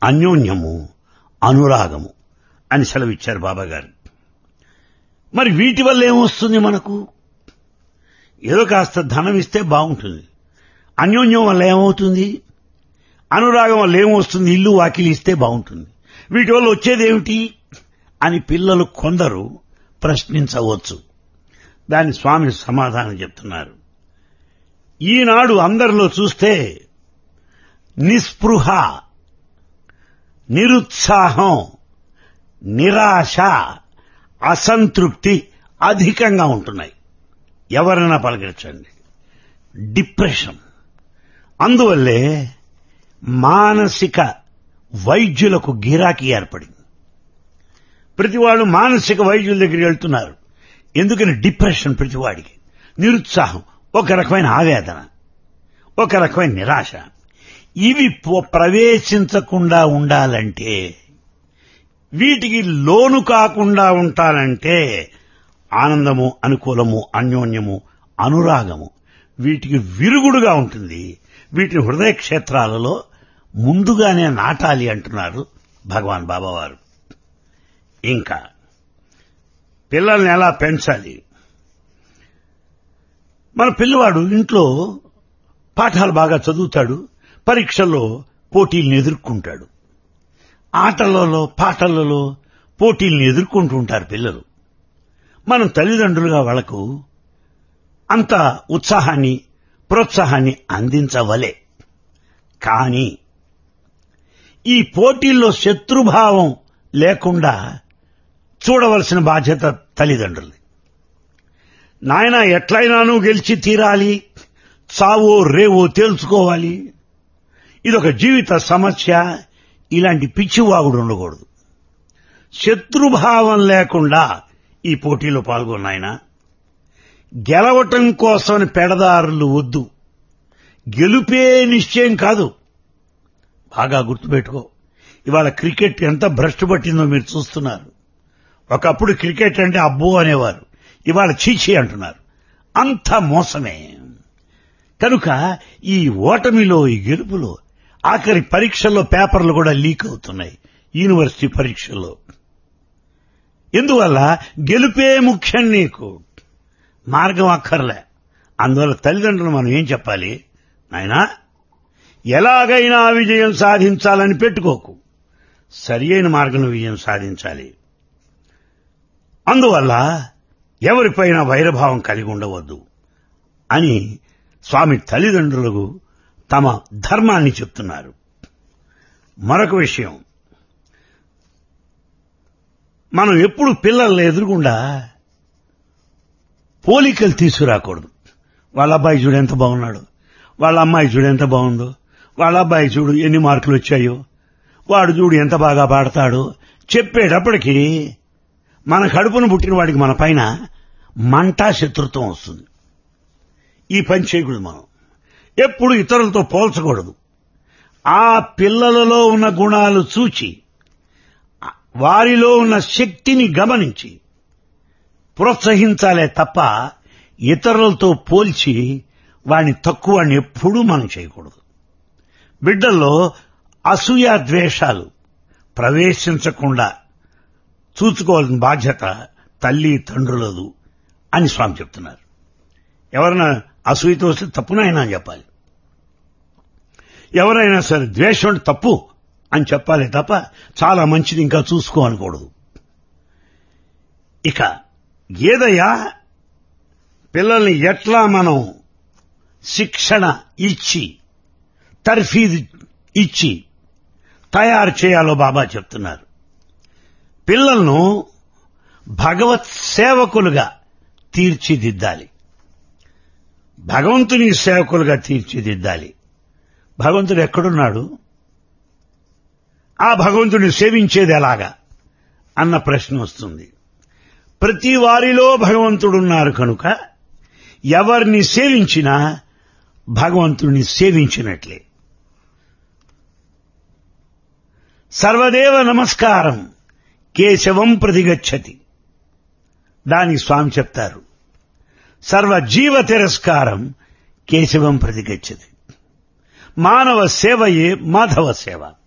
అన్యోన్యము అనురాగము అని సెలవిచ్చారు బాబా గారు మరి వీటి వల్ల ఏమొస్తుంది మనకు ఏదో కాస్త ధనం ఇస్తే బాగుంటుంది అన్యోన్యం వల్ల ఏమవుతుంది అనురాగం వల్ల ఏమొస్తుంది ఇల్లు వాకిలి ఇస్తే బాగుంటుంది వీటి వల్ల వచ్చేదేమిటి అని పిల్లలు కొందరు ప్రశ్నించవచ్చు దాని స్వామి సమాధానం చెప్తున్నారు ఈనాడు అందరిలో చూస్తే నిస్పృహ నిరుత్సాహం నిరాశ అసంతృప్తి అధికంగా ఉంటున్నాయి ఎవరైనా పలకరించండి డిప్రెషన్ అందువల్లే మానసిక వైద్యులకు గిరాకీ ఏర్పడింది ప్రతి వాళ్ళు మానసిక వైద్యుల దగ్గరికి వెళ్తున్నారు ఎందుకని డిప్రెషన్ ప్రతివాడికి నిరుత్సాహం ఒక రకమైన ఆవేదన ఒక రకమైన నిరాశ ఇవి పో- ప్రవేశించకుండా ఉండాలంటే వీటికి లోను కాకుండా ఉంటానంటే ఆనందము అనుకూలము అన్యోన్యము అనురాగము వీటికి విరుగుడుగా ఉంటుంది వీటిని హృదయ క్షేత్రాలలో ముందుగానే నాటాలి అంటున్నారు భగవాన్ బాబావారు ఇంకా పిల్లల్ని ఎలా పెంచాలి మన పిల్లవాడు ఇంట్లో పాఠాలు బాగా చదువుతాడు పరీక్షల్లో పోటీల్ని ఎదుర్కొంటాడు ఆటలలో పాటలలో పోటీల్ని ఎదుర్కొంటూ ఉంటారు పిల్లలు మనం తల్లిదండ్రులుగా వాళ్లకు అంత ఉత్సాహాన్ని ప్రోత్సాహాన్ని అందించవలే కానీ ఈ పోటీల్లో శత్రుభావం లేకుండా చూడవలసిన బాధ్యత తల్లిదండ్రులది నాయన ఎట్లయినాను గెలిచి తీరాలి చావో రేవో తేల్చుకోవాలి ఇదొక జీవిత సమస్య ఇలాంటి పిచ్చివాగుడు ఉండకూడదు శత్రుభావం లేకుండా ఈ పోటీలో పాల్గొన్నాయన గెలవటం కోసమని పెడదారులు వద్దు గెలుపే నిశ్చయం కాదు బాగా గుర్తుపెట్టుకో ఇవాళ క్రికెట్ ఎంత భ్రష్టు పట్టిందో మీరు చూస్తున్నారు ఒకప్పుడు క్రికెట్ అంటే అబ్బో అనేవారు ఇవాళ చీచి అంటున్నారు అంత మోసమే కనుక ఈ ఓటమిలో ఈ గెలుపులో ఆఖరి పరీక్షల్లో పేపర్లు కూడా లీక్ అవుతున్నాయి యూనివర్సిటీ పరీక్షల్లో ఎందువల్ల గెలుపే ముఖ్యం నీకు మార్గం అక్కర్లే అందువల్ల తల్లిదండ్రులు మనం ఏం చెప్పాలి నాయనా ఎలాగైనా విజయం సాధించాలని పెట్టుకోకు సరి అయిన మార్గంలో విజయం సాధించాలి అందువల్ల ఎవరిపైన వైరభావం కలిగి ఉండవద్దు అని స్వామి తల్లిదండ్రులకు తమ ధర్మాన్ని చెప్తున్నారు మరొక విషయం మనం ఎప్పుడు పిల్లల్ని ఎదురుగుండా పోలికలు తీసుకురాకూడదు వాళ్ళ అబ్బాయి చూడు ఎంత బాగున్నాడు వాళ్ళ అమ్మాయి చూడు ఎంత బాగుందో వాళ్ళ అబ్బాయి చూడు ఎన్ని మార్కులు వచ్చాయో వాడు చూడు ఎంత బాగా పాడతాడో చెప్పేటప్పటికి మన కడుపును పుట్టిన వాడికి మన పైన మంట శత్రుత్వం వస్తుంది ఈ పని చేయకూడదు మనం ఎప్పుడు ఇతరులతో పోల్చకూడదు ఆ పిల్లలలో ఉన్న గుణాలు చూచి వారిలో ఉన్న శక్తిని గమనించి ప్రోత్సహించాలే తప్ప ఇతరులతో పోల్చి వాడిని తక్కువని ఎప్పుడూ మనం చేయకూడదు బిడ్డల్లో అసూయ ద్వేషాలు ప్రవేశించకుండా చూసుకోవాల్సిన బాధ్యత తల్లి తండ్రులదు అని స్వామి చెప్తున్నారు ఎవరైనా అసూయతో వస్తే తప్పునైనా అని చెప్పాలి ఎవరైనా సరే ద్వేషం అంటే తప్పు అని చెప్పాలి తప్ప చాలా మంచిది ఇంకా చూసుకో అనకూడదు ఇక ఏదయ్యా పిల్లల్ని ఎట్లా మనం శిక్షణ ఇచ్చి తర్ఫీదు ఇచ్చి తయారు చేయాలో బాబా చెప్తున్నారు పిల్లలను భగవత్ సేవకులుగా తీర్చిదిద్దాలి భగవంతుని సేవకులుగా తీర్చిదిద్దాలి భగవంతుడు ఎక్కడున్నాడు ఆ భగవంతుని సేవించేది ఎలాగా అన్న ప్రశ్న వస్తుంది ప్రతి వారిలో భగవంతుడున్నారు కనుక ఎవరిని సేవించినా భగవంతుడిని సేవించినట్లే సర్వదేవ నమస్కారం కేశవం ప్రతిగచ్చతి దాని స్వామి చెప్తారు సర్వజీవ తిరస్కారం కేశవం ప్రతిగచ్చతి మానవ సేవయే మాధవ సేవ